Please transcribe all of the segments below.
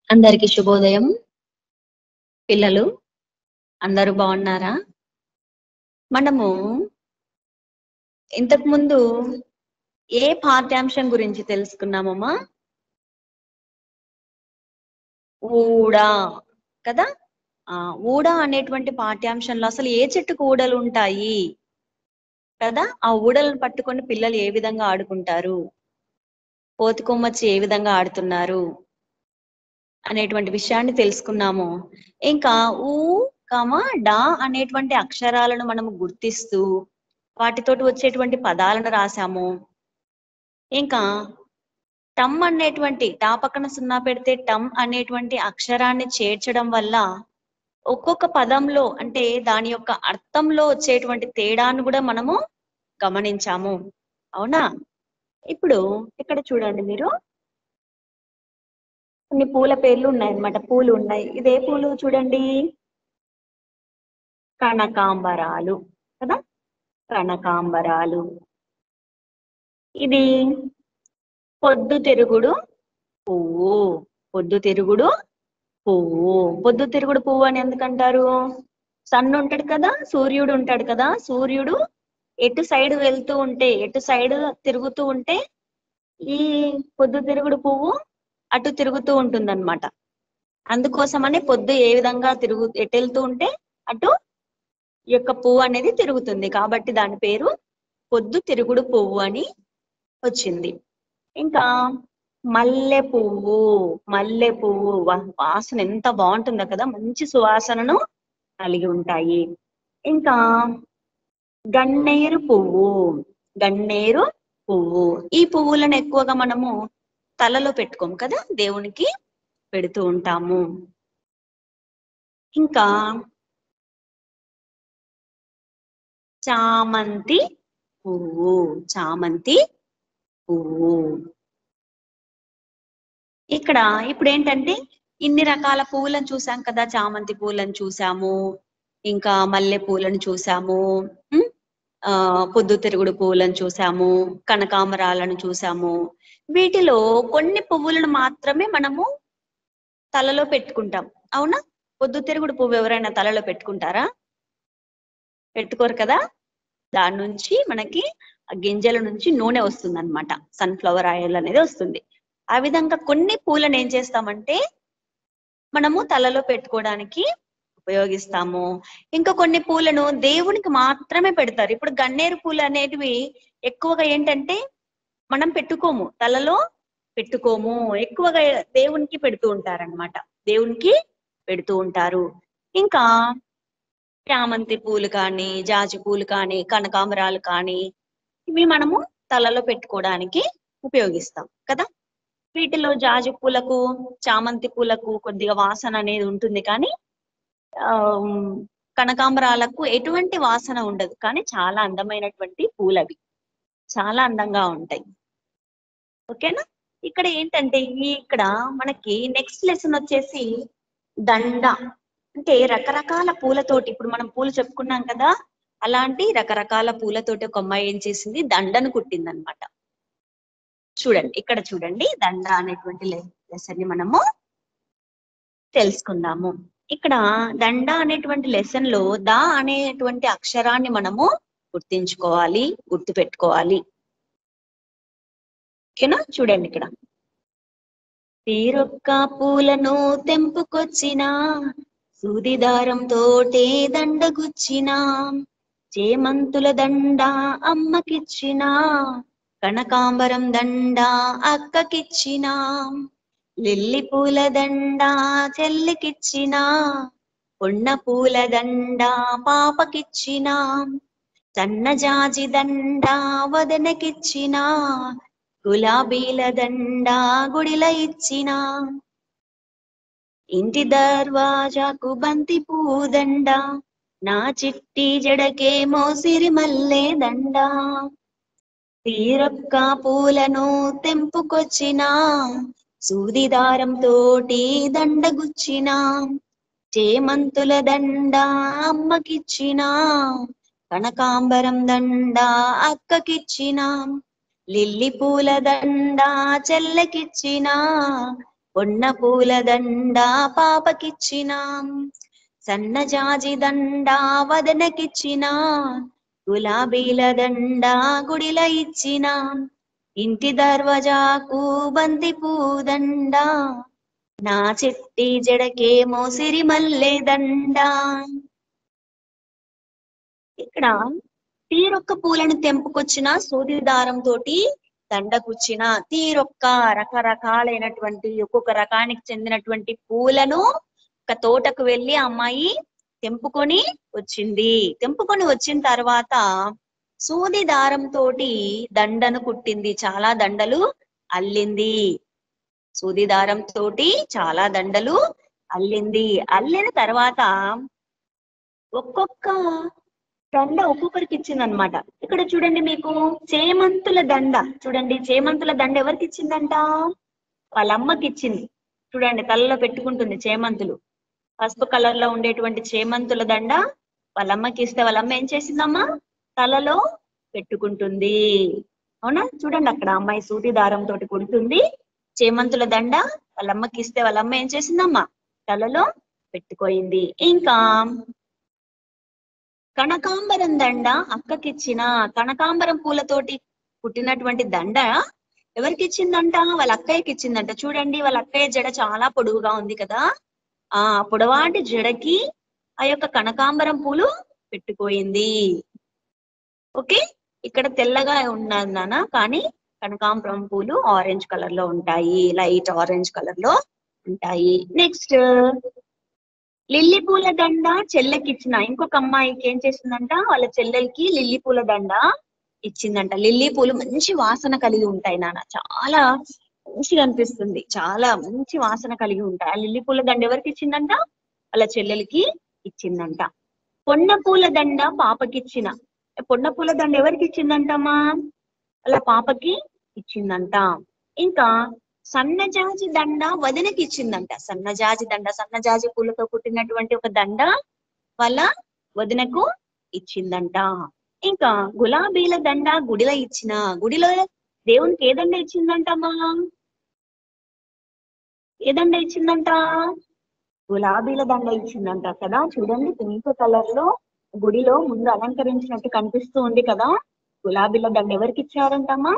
అందరికి శుభోదయం పిల్లలు అందరూ బాగున్నారా మనము ఇంతకు ముందు ఏ పాఠ్యాంశం గురించి తెలుసుకున్నామమ్మా ఊడా కదా ఆ ఊడా అనేటువంటి పాఠ్యాంశంలో అసలు ఏ చెట్టుకు ఊడలు ఉంటాయి కదా ఆ ఊడలను పట్టుకొని పిల్లలు ఏ విధంగా ఆడుకుంటారు కోతి కొమ్మచ్చి ఏ విధంగా ఆడుతున్నారు అనేటువంటి విషయాన్ని తెలుసుకున్నాము ఇంకా ఊ కమ డా అనేటువంటి అక్షరాలను మనము గుర్తిస్తూ వాటితోటి వచ్చేటువంటి పదాలను రాసాము ఇంకా టమ్ అనేటువంటి టా పక్కన సున్నా పెడితే టమ్ అనేటువంటి అక్షరాన్ని చేర్చడం వల్ల ఒక్కొక్క పదంలో అంటే దాని యొక్క అర్థంలో వచ్చేటువంటి తేడాను కూడా మనము గమనించాము అవునా ఇప్పుడు ఇక్కడ చూడండి మీరు కొన్ని పూల పేర్లు ఉన్నాయి అన్నమాట పూలు ఉన్నాయి ఇదే పూలు చూడండి కనకాంబరాలు కదా కనకాంబరాలు ఇది పొద్దు తిరుగుడు పువ్వు పొద్దు తిరుగుడు పువ్వు పొద్దు తిరుగుడు పువ్వు అని ఎందుకంటారు సన్ ఉంటాడు కదా సూర్యుడు ఉంటాడు కదా సూర్యుడు ఎటు సైడ్ వెళ్తూ ఉంటే ఎటు సైడ్ తిరుగుతూ ఉంటే ఈ పొద్దు తిరుగుడు పువ్వు అటు తిరుగుతూ ఉంటుందన్నమాట అందుకోసమని పొద్దు ఏ విధంగా తిరుగు ఎటు వెళ్తూ ఉంటే అటు ఈ యొక్క పువ్వు అనేది తిరుగుతుంది కాబట్టి దాని పేరు పొద్దు తిరుగుడు పువ్వు అని వచ్చింది ఇంకా మల్లె పువ్వు మల్లె పువ్వు వా- వాసన ఎంత బాగుంటుందో కదా మంచి సువాసనను కలిగి ఉంటాయి ఇంకా గన్నేరు పువ్వు గన్నేరు పువ్వు ఈ పువ్వులను ఎక్కువగా మనము తలలో పెట్టుకోము కదా దేవునికి పెడుతూ ఉంటాము ఇంకా చామంతి పువ్వు చామంతి పువ్వు ఇక్కడ ఇప్పుడు ఏంటంటే ఇన్ని రకాల పువ్వులను చూసాం కదా చామంతి పువ్వులను చూసాము ఇంకా మల్లె పూలను చూసాము ఉం? ఆ పొద్దు తిరుగుడు పువ్వులను చూసాము కనకాంబరాలను చూసాము వీటిలో కొన్ని పువ్వులను మాత్రమే మనము తలలో పెట్టుకుంటాం అవునా పొద్దు తిరుగుడు పువ్వు ఎవరైనా తలలో పెట్టుకుంటారా పెట్టుకోరు కదా దాని నుంచి మనకి ఆ గింజల నుంచి నూనె వస్తుంది అనమాట సన్ఫ్లవర్ ఆయిల్ అనేది వస్తుంది ఆ విధంగా కొన్ని పూలను ఏం చేస్తామంటే మనము తలలో పెట్టుకోవడానికి ఉపయోగిస్తాము ఇంకా కొన్ని పూలను దేవునికి మాత్రమే పెడతారు ఇప్పుడు గన్నేరు పూలు అనేటివి ఎక్కువగా ఏంటంటే మనం పెట్టుకోము తలలో పెట్టుకోము ఎక్కువగా దేవునికి పెడుతూ ఉంటారన్నమాట దేవునికి పెడుతూ ఉంటారు ఇంకా చామంతి పూలు కానీ జాజి పూలు కానీ కనకాంబరాలు కానీ ఇవి మనము తలలో పెట్టుకోవడానికి ఉపయోగిస్తాం కదా వీటిలో జాజి పూలకు చామంతి పూలకు కొద్దిగా వాసన అనేది ఉంటుంది కానీ ఆ కనకాంబరాలకు ఎటువంటి వాసన ఉండదు కానీ చాలా అందమైనటువంటి పూలవి చాలా అందంగా ఉంటాయి ఓకేనా ఇక్కడ ఏంటంటే ఈ ఇక్కడ మనకి నెక్స్ట్ లెసన్ వచ్చేసి దండ అంటే రకరకాల పూలతోటి ఇప్పుడు మనం పూలు చెప్పుకున్నాం కదా అలాంటి రకరకాల పూలతోటి ఒక అమ్మాయి ఏం చేసింది దండను కుట్టింది అనమాట చూడండి ఇక్కడ చూడండి దండ అనేటువంటి లెసన్ ని మనము తెలుసుకుందాము ఇక్కడ దండ అనేటువంటి లెసన్ లో ద అనేటువంటి అక్షరాన్ని మనము గుర్తించుకోవాలి గుర్తు పెట్టుకోవాలి ఓకేనా చూడండి ఇక్కడ తీరొక్క పూలను తెంపుకొచ్చిన సూది దారంతోటే దండగుచ్చిన చేమంతుల దండ అమ్మకిచ్చిన కనకాంబరం దండ అక్కకిచ్చిన లిల్లి పూల దండ చెల్లికిచ్చిన పొన్న పూల దండ పాపకిచ్చిన సన్నజాజి దండ వదనకిచ్చిన గులాబీల దండ గుడిల ఇచ్చిన ఇంటి దర్వాజాకు బంతి పూదండ నా చిట్టి జడకేమో సిరిమల్లె దండ తీరొక్క పూలను తెంపుకొచ్చిన సూది దారం తోటి దండగుచ్చిన చేమంతుల దండ అమ్మకిచ్చిన కనకాంబరం దండ అక్కకిచ్చిన లిల్లి పూల దండ చెల్లెకిచ్చిన పొన్న పూల దండ పాపకిచ్చిన సన్నజాజి దండ వదనకిచ్చిన గులాబీల దండ గుడిల ఇచ్చిన ఇంటి దర్వాజాకు బంతి పూదండ నా చెట్టి జడకేమో సిరిమల్లె దండ ఇక్కడ తీరొక్క పూలను తెంపుకొచ్చిన సూది దారం తోటి దండకుచ్చిన తీరొక్క రకరకాలైనటువంటి ఒక్కొక్క రకానికి చెందినటువంటి పూలను ఒక తోటకు వెళ్ళి ఆ అమ్మాయి తెంపుకొని వచ్చింది తెంపుకొని వచ్చిన తర్వాత సూది దారం తోటి దండను కుట్టింది చాలా దండలు అల్లింది సూది దారం తోటి చాలా దండలు అల్లింది అల్లిన తర్వాత ఒక్కొక్క దండ ఒక్కొక్కరికి ఇచ్చింది అనమాట ఇక్కడ చూడండి మీకు చేమంతుల దండ చూడండి చేమంతుల దండ ఎవరికి ఇచ్చిందంట వాళ్ళ అమ్మకి ఇచ్చింది చూడండి తలలో పెట్టుకుంటుంది చేమంతులు పసుపు కలర్ లో ఉండేటువంటి చేమంతుల దండ వాళ్ళ అమ్మకి ఇస్తే వాళ్ళ అమ్మ ఏం చేసిందమ్మా తలలో పెట్టుకుంటుంది అవునా చూడండి అక్కడ అమ్మాయి సూటి దారం తోటి కుడుతుంది చేమంతుల దండ వాళ్ళ అమ్మకి ఇస్తే వాళ్ళ అమ్మ ఏం చేసిందమ్మా తలలో పెట్టుకోయింది ఇంకా కనకాంబరం దండ అక్కకిచ్చిన కనకాంబరం పూలతోటి పుట్టినటువంటి దండ ఎవరికి ఇచ్చిందంట వాళ్ళ అక్కయ్యకి ఇచ్చిందంట చూడండి వాళ్ళ అక్కయ్య జడ చాలా పొడుగుగా ఉంది కదా ఆ పొడవాటి జడకి ఆ యొక్క కనకాంబరం పూలు పెట్టుకోయింది ఓకే ఇక్కడ తెల్లగా ఉన్నది నాన్న కానీ కనకాంబరం పూలు ఆరెంజ్ కలర్ లో ఉంటాయి లైట్ ఆరెంజ్ కలర్ లో ఉంటాయి నెక్స్ట్ లిల్లీ పూల దండ చెల్లెకి ఇచ్చిన ఇంకొక అమ్మాయికి ఏం చేసిందంట వాళ్ళ చెల్లెలకి లిల్లీ పూల దండ ఇచ్చిందంట లిల్లీ పూలు మంచి వాసన కలిగి ఉంటాయి నాన్న చాలా మంచిగా అనిపిస్తుంది చాలా మంచి వాసన కలిగి ఉంటాయి ఆ లిల్లీ పూల దండ ఎవరికి ఇచ్చిందంట వాళ్ళ చెల్లెలకి ఇచ్చిందంట పొన్న పూల దండ పాపకి ఇచ్చిన పొన్న పూల దండ ఎవరికి ఇచ్చిందంటమ్మా వాళ్ళ పాపకి ఇచ్చిందంట ఇంకా సన్నజాజి దండ వదినకి ఇచ్చిందంట సన్నజాజి దండ సన్నజాజి పూలతో కుట్టినటువంటి ఒక దండ వాళ్ళ వదినకు ఇచ్చిందంట ఇంకా గులాబీల దండ గుడిలో ఇచ్చిన గుడిలో దేవునికి ఏ దండ ఇచ్చిందంటమ్మా ఏ దండ ఇచ్చిందంట గులాబీల దండ ఇచ్చిందంట కదా చూడండి పింక్ కలర్ లో గుడిలో ముందు అలంకరించినట్టు కనిపిస్తూ ఉంది కదా గులాబీల దండ ఎవరికి ఇచ్చారంటమ్మా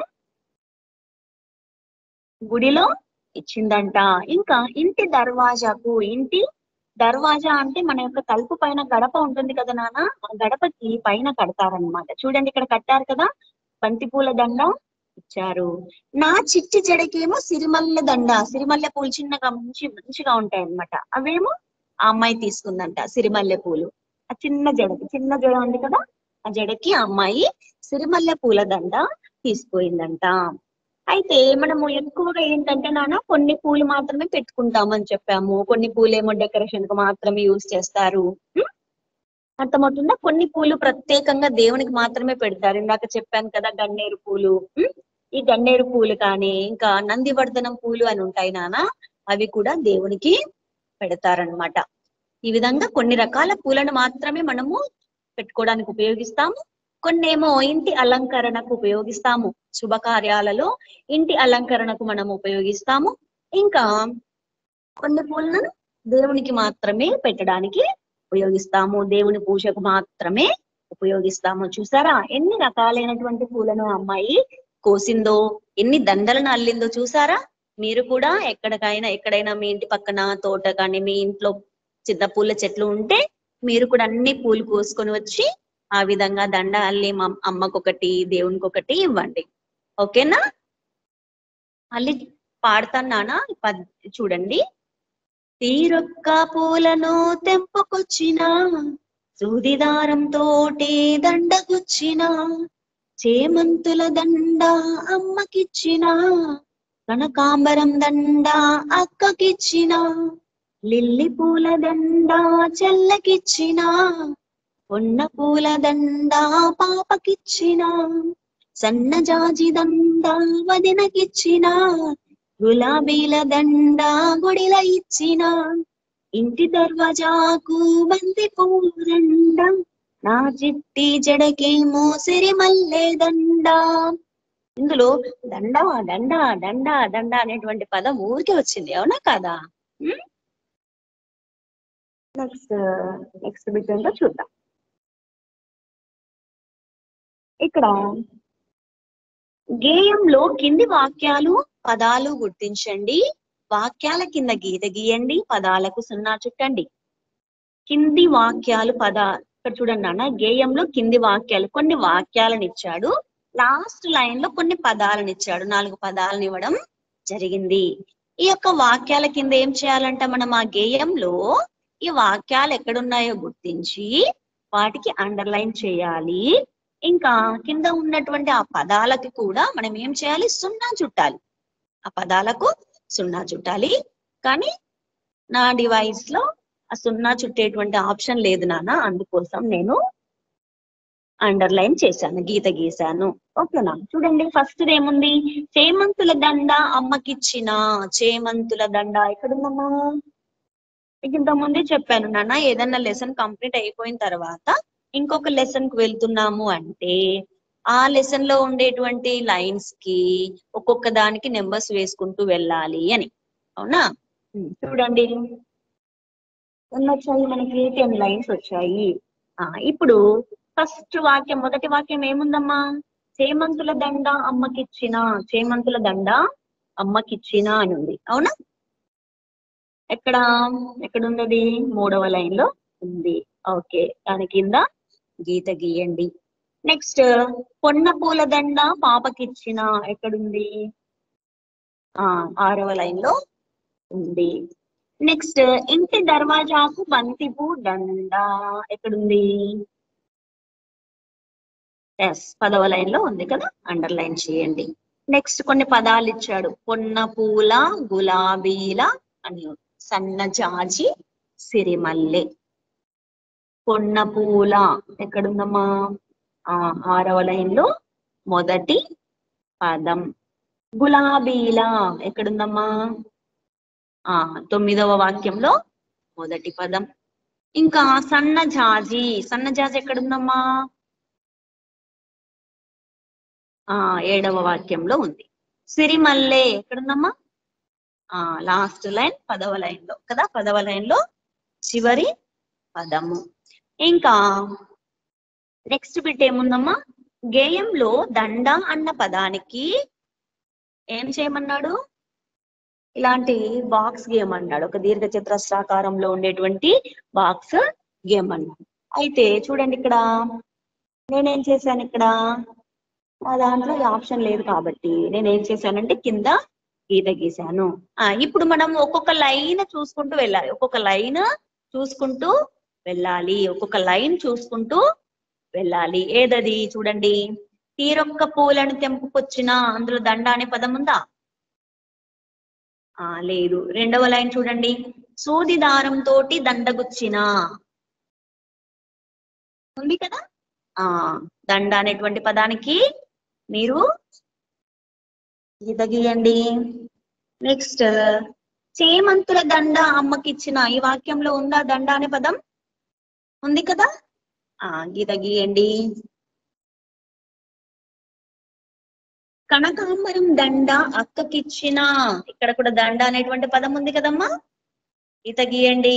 గుడిలో ఇచ్చిందంట ఇంకా ఇంటి దర్వాజాకు ఇంటి దర్వాజా అంటే మన యొక్క తలుపు పైన గడప ఉంటుంది కదా నాన్న ఆ గడపకి పైన కడతారనమాట చూడండి ఇక్కడ కట్టారు కదా బంతి పూల దండ ఇచ్చారు నా చిట్టి జడకేమో సిరిమల్లె దండ సిరిమల్లె పూలు చిన్నగా మంచి మంచిగా ఉంటాయి అన్నమాట అవేమో ఆ అమ్మాయి తీసుకుందంట సిరిమల్లె పూలు ఆ చిన్న జడకి చిన్న జడ ఉంది కదా ఆ జడకి ఆ అమ్మాయి సిరిమల్లె పూల దండ తీసుకుపోయిందంట అయితే మనము ఎక్కువగా ఏంటంటే నాన్న కొన్ని పూలు మాత్రమే పెట్టుకుంటామని చెప్పాము కొన్ని పూలేమో డెకరేషన్ కు మాత్రమే యూజ్ చేస్తారు ఉం? అర్థమవుతుందా కొన్ని పూలు ప్రత్యేకంగా దేవునికి మాత్రమే పెడతారు ఇందాక చెప్పాను కదా గన్నేరు పూలు ఉం? ఈ గన్నేరు పూలు కానీ ఇంకా నందివర్ధనం పూలు అని ఉంటాయి నాన్న అవి కూడా దేవునికి పెడతారనమాట ఈ విధంగా కొన్ని రకాల పూలను మాత్రమే మనము పెట్టుకోవడానికి ఉపయోగిస్తాము కొన్నేమో ఇంటి అలంకరణకు ఉపయోగిస్తాము శుభకార్యాలలో ఇంటి అలంకరణకు మనం ఉపయోగిస్తాము ఇంకా కొన్ని పూలను దేవునికి మాత్రమే పెట్టడానికి ఉపయోగిస్తాము దేవుని పూజకు మాత్రమే ఉపయోగిస్తాము చూసారా ఎన్ని రకాలైనటువంటి పూలను ఆ అమ్మాయి కోసిందో ఎన్ని దండలను అల్లిందో చూసారా మీరు కూడా ఎక్కడికైనా ఎక్కడైనా మీ ఇంటి పక్కన తోట కానీ మీ ఇంట్లో చిన్న పూల చెట్లు ఉంటే మీరు కూడా అన్ని పూలు కోసుకొని వచ్చి ఆ విధంగా దండ అల్లి మా అమ్మకొకటి దేవునికి ఒకటి ఇవ్వండి ఓకేనా మళ్ళీ పాడతాను నాన్న పద్- చూడండి తీరొక్క పూలను తెంపుకొచ్చిన సూదిదారం తోటి దండగుచ్చిన చేమంతుల దండ అమ్మకిచ్చిన కనకాంబరం దండ అక్కకిచ్చిన లిల్లి పూల దండ చెల్లకిచ్చిన పొన్న పూల దండ పాపకిచ్చిన సన్నజాజి దండ వదినకిచ్చిన గులాబీల దండ గుడిల ఇచ్చిన ఇంటి దర్వాజాకు బంతి పూరండ నా చిట్టి జడకేమో సిరిమల్లె దండ ఇందులో దండ దండ దండ దండ అనేటువంటి పదం ఊరికే వచ్చింది అవునా కాదా నెక్స్ట్ నెక్స్ట్ బిట్ ఏంటో చూద్దాం ఇక్కడ గేయంలో కింది వాక్యాలు పదాలు గుర్తించండి వాక్యాల కింద గీత గీయండి పదాలకు సున్నా చుట్టండి కింది వాక్యాలు పద ఇక్కడ చూడండి నాన్న గేయంలో కింది వాక్యాలు కొన్ని వాక్యాలను ఇచ్చాడు లాస్ట్ లైన్ లో కొన్ని పదాలను ఇచ్చాడు నాలుగు పదాలను ఇవ్వడం జరిగింది ఈ యొక్క వాక్యాల కింద ఏం చేయాలంట మనం ఆ గేయంలో ఈ వాక్యాలు ఎక్కడున్నాయో గుర్తించి వాటికి అండర్లైన్ చేయాలి ఇంకా కింద ఉన్నటువంటి ఆ పదాలకి కూడా మనం ఏం చేయాలి సున్నా చుట్టాలి ఆ పదాలకు సున్నా చుట్టాలి కానీ నా డివైస్ లో ఆ సున్నా చుట్టేటువంటి ఆప్షన్ లేదు నాన్న అందుకోసం నేను అండర్లైన్ చేశాను గీత గీశాను ఓకేనా చూడండి ఫస్ట్ ఏముంది చేమంతుల దండ అమ్మకిచ్చిన చేమంతుల దండ ఎక్కడుందమ్మా మీకు ఇంత ముందే చెప్పాను నాన్న ఏదన్నా లెసన్ కంప్లీట్ అయిపోయిన తర్వాత ఇంకొక లెసన్ కు వెళ్తున్నాము అంటే ఆ లెసన్ లో ఉండేటువంటి లైన్స్ కి ఒక్కొక్క దానికి నెంబర్స్ వేసుకుంటూ వెళ్ళాలి అని అవునా ఉమ్, చూడండి ఎన్ని వచ్చాయి మనకి టెన్ లైన్స్ వచ్చాయి ఆ ఇప్పుడు ఫస్ట్ వాక్యం మొదటి వాక్యం ఏముందమ్మా చేమంతుల దండ అమ్మకిచ్చిన చేమంతుల దండ అమ్మకిచ్చిన అని ఉంది అవునా ఎక్కడ ఎక్కడ ఉన్నది మూడవ లైన్ లో ఉంది ఓకే దాని కింద గీత గీయండి నెక్స్ట్ పొన్న పూల దండ పాపకిచ్చిన ఎక్కడుంది ఆ ఆరవ లైన్ లో ఉంది నెక్స్ట్ ఇంటి దర్వాజాకు బంతిపూ దండ ఎక్కడుంది ఎస్ పదవ లైన్ లో ఉంది కదా అండర్లైన్ చేయండి నెక్స్ట్ కొన్ని పదాలు ఇచ్చాడు పొన్న పూల గులాబీల అని సన్న జాజి సిరిమల్లె పొన్న పూల ఎక్కడుందమ్మా ఆ ఆరవ లైన్ లో మొదటి పదం గులాబీల ఎక్కడుందమ్మా ఆ తొమ్మిదవ వాక్యంలో మొదటి పదం ఇంకా సన్న జాజి సన్న జాజి ఎక్కడుందమ్మా ఆ ఏడవ వాక్యంలో ఉంది సిరిమల్లె ఎక్కడుందమ్మా ఆ లాస్ట్ లైన్ పదవ లైన్ లో కదా పదవ లైన్ లో చివరి పదము ఇంకా నెక్స్ట్ బిట్ ఏముందమ్మా గేయంలో దండ అన్న పదానికి ఏం చేయమన్నాడు ఇలాంటి బాక్స్ గేమ్ అన్నాడు ఒక దీర్ఘ చతురస్రాకారంలో ఉండేటువంటి బాక్స్ గేమ్ అన్నాడు అయితే చూడండి ఇక్కడ నేనేం చేశాను ఇక్కడ ఆ దాంట్లో ఈ ఆప్షన్ లేదు కాబట్టి నేను ఏం చేశానంటే కింద గీత గీశాను ఆ ఇప్పుడు మనం ఒక్కొక్క లైన్ చూసుకుంటూ వెళ్ళాలి ఒక్కొక్క లైన్ చూసుకుంటూ వెళ్ళాలి ఒక్కొక్క లైన్ చూసుకుంటూ వెళ్ళాలి ఏదది చూడండి తీరొక్క పూలను తెంపుకొచ్చిన అందులో దండ అనే పదం ఉందా ఆ లేదు రెండవ లైన్ చూడండి సూది దారం తోటి దండగుచ్చిన ఉంది కదా ఆ దండ అనేటువంటి పదానికి మీరు గీత గీయండి నెక్స్ట్ చేమంతుల దండ అమ్మకిచ్చిన ఈ వాక్యంలో ఉందా దండ అనే పదం ఉంది కదా ఆ గీత గీయండి కనకాంబరం దండ అక్కకిచ్చిన ఇక్కడ కూడా దండ అనేటువంటి పదం ఉంది కదమ్మా గీత గీయండి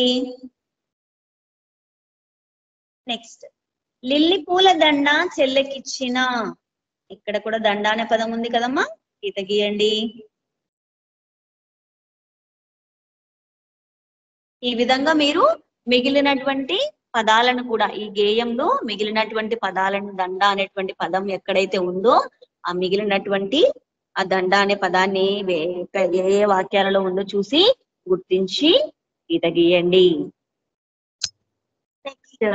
నెక్స్ట్ లిల్లీ పూల దండ చెల్లెకిచ్చిన ఇక్కడ కూడా దండ అనే పదం ఉంది కదమ్మా గీత గీయండి ఈ విధంగా మీరు మిగిలినటువంటి పదాలను కూడా ఈ గేయంలో మిగిలినటువంటి పదాలను దండ అనేటువంటి పదం ఎక్కడైతే ఉందో ఆ మిగిలినటువంటి ఆ దండ అనే పదాన్ని వే- ఏ ఏ వాక్యాలలో ఉందో చూసి గుర్తించి గీత గీయండి నెక్స్ట్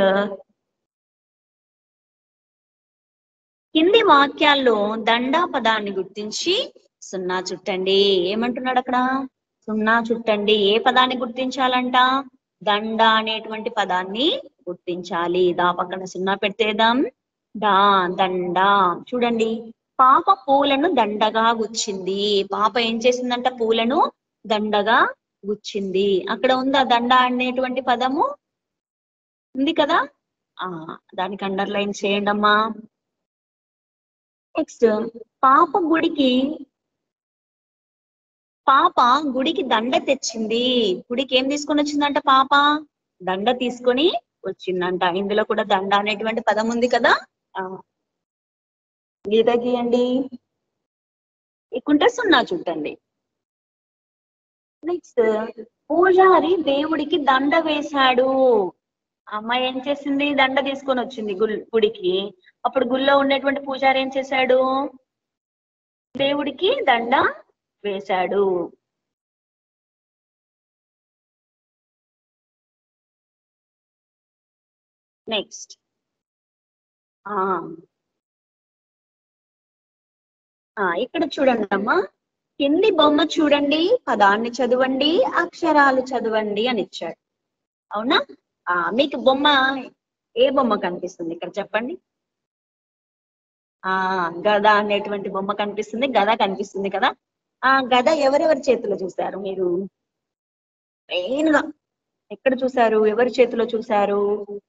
కింది వాక్యాల్లో దండా పదాన్ని గుర్తించి సున్నా చుట్టండి ఏమంటున్నాడు అక్కడ సున్నా చుట్టండి ఏ పదాన్ని గుర్తించాలంట దండ అనేటువంటి పదాన్ని గుర్తించాలి దా పక్కన సున్నా పెట్టేదాం దా దండ చూడండి పాప పూలను దండగా గుచ్చింది పాప ఏం చేసిందంట పూలను దండగా గుచ్చింది అక్కడ ఉందా దండ అనేటువంటి పదము ఉంది కదా ఆ దానికి అండర్లైన్ చేయండి అమ్మా నెక్స్ట్ పాప గుడికి పాప గుడికి దండ తెచ్చింది గుడికి ఏం తీసుకొని వచ్చిందంట పాప దండ తీసుకొని వచ్చిందంట ఇందులో కూడా దండ అనేటువంటి పదం ఉంది కదా ఆ. గీత గీయండి ఇకుంటే సున్నా చుట్టండి నెక్స్ట్ పూజారి దేవుడికి దండ వేశాడు అమ్మాయి ఏం చేసింది దండ తీసుకొని వచ్చింది గుల్- గుడికి అప్పుడు గుళ్ళో ఉండేటువంటి పూజారి ఏం చేశాడు దేవుడికి దండ వేశాడు నెక్స్ట్ ఆ ఆ, ఇక్కడ చూడండి అమ్మా కింది బొమ్మ చూడండి పదాన్ని చదవండి అక్షరాలు చదవండి అని ఇచ్చాడు అవునా ఆ మీకు బొమ్మ ఏ బొమ్మ కనిపిస్తుంది ఇక్కడ చెప్పండి ఆ గద అనేటువంటి బొమ్మ కనిపిస్తుంది గద కనిపిస్తుంది కదా ఆ గద ఎవరెవరి చేతిలో చూశారు మీరు మెయిన్ గా ఎక్కడ చూశారు ఎవరి చేతిలో చూశారు